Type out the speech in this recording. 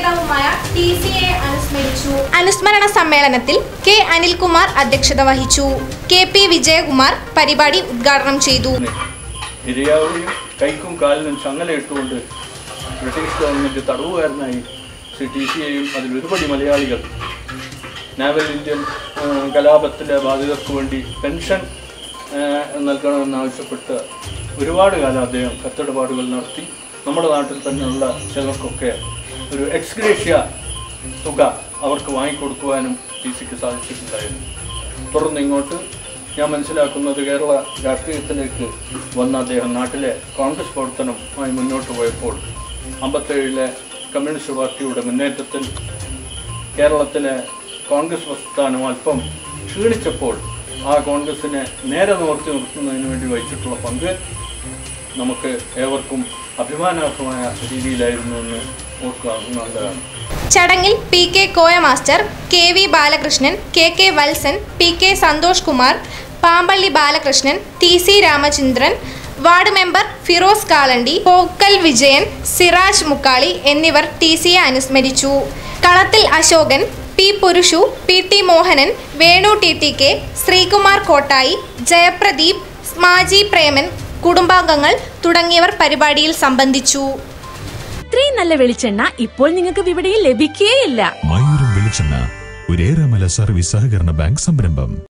നേതാവുമായ T C A അനുസ്മരിച്ചു അനുസ്മരണ സമ്മേളനത്തിൽ കെ അനിൽകുമാർ അധ്യക്ഷത വഹിച്ചു കെ പി വിജയകുമാർ പരിപാടി ഉദ്ഘാടനം ചെയ്തു ഇരയാവുകയും കൈക്കും കാലിനും ചങ്ങല ഇട്ടുകൊണ്ട് ബ്രിട്ടീഷ് ഗവൺമെൻറ് തടവുകാരനായി ശ്രീ ടി സി എയും അതിൽ ഒരുപടി മലയാളികൾ നാവൽ ഇന്ത്യൻ ആ, കലാപത്തിലെ ബാധിതർക്ക് വേണ്ടി പെൻഷൻ ആ, നൽകണമെന്നാവശ്യപ്പെട്ട് ഒരുപാട് കാലം അദ്ദേഹം കത്തിടപാടുകൾ നടത്തി നമ്മുടെ നാട്ടിൽ തന്നെയുള്ള ചിലർക്കൊക്കെ ഒരു എക്സ്ഗ്രേഷ്യ തുക അവർക്ക് വാങ്ങിക്കൊടുക്കുവാനും ടി സിക്ക് സാധിച്ചിട്ടുണ്ടായിരുന്നു തുടർന്ന് ഇങ്ങോട്ട് ഞാൻ മനസ്സിലാക്കുന്നത് കേരള രാഷ്ട്രീയത്തിലേക്ക് വന്ന അദ്ദേഹം നാട്ടിലെ കോൺഗ്രസ് പ്രവർത്തനവുമായി മുന്നോട്ട് പോയപ്പോൾ അമ്പത്തേഴിലെ കമ്മ്യൂണിസ്റ്റ് പാർട്ടിയുടെ മുന്നേറ്റത്തിൽ കേരളത്തിലെ കോൺഗ്രസ് പ്രസ്ഥാനം അല്പം ക്ഷീണിച്ചപ്പോൾ ആ കോൺഗ്രസിനെ നേരെ നിവർത്തി നിർത്തുന്നതിന് വേണ്ടി വഹിച്ചിട്ടുള്ള പങ്ക് നമുക്ക് ഏവർക്കും അഭിമാനാർഹമായ രീതിയിലായിരുന്നു എന്ന് ഓർക്കുക നല്ലതാണ് ചടങ്ങിൽ P K Koya master K V Balakrishnan K K Valsan P K Santhosh Kumar Pampally Balakrishnan T C Ramachandran ward member Firoz Kalandi Pokkal Vijayan Siraj Mukkali എന്നിവർ ടി സിയെ അനുസ്മരിച്ചു Kalathil Ashokan P Purushu P T Mohanan Venu T T K Sreekumar Kottayi Jayapradeep Maji Preman കുടുംബാംഗങ്ങൾ തുടങ്ങിയവർ പരിപാടിയിൽ സംബന്ധിച്ചു ഇത്രയും നല്ല വെളിച്ചെണ്ണ ഇപ്പോൾ നിങ്ങൾക്ക് വിപണിയിൽ ലഭിക്കുകയില്ല മയൂരം വെളിച്ചെണ്ണ ഒരു ഏറെമല സർവീസ് സഹകരണ ബാങ്ക് സംരംഭം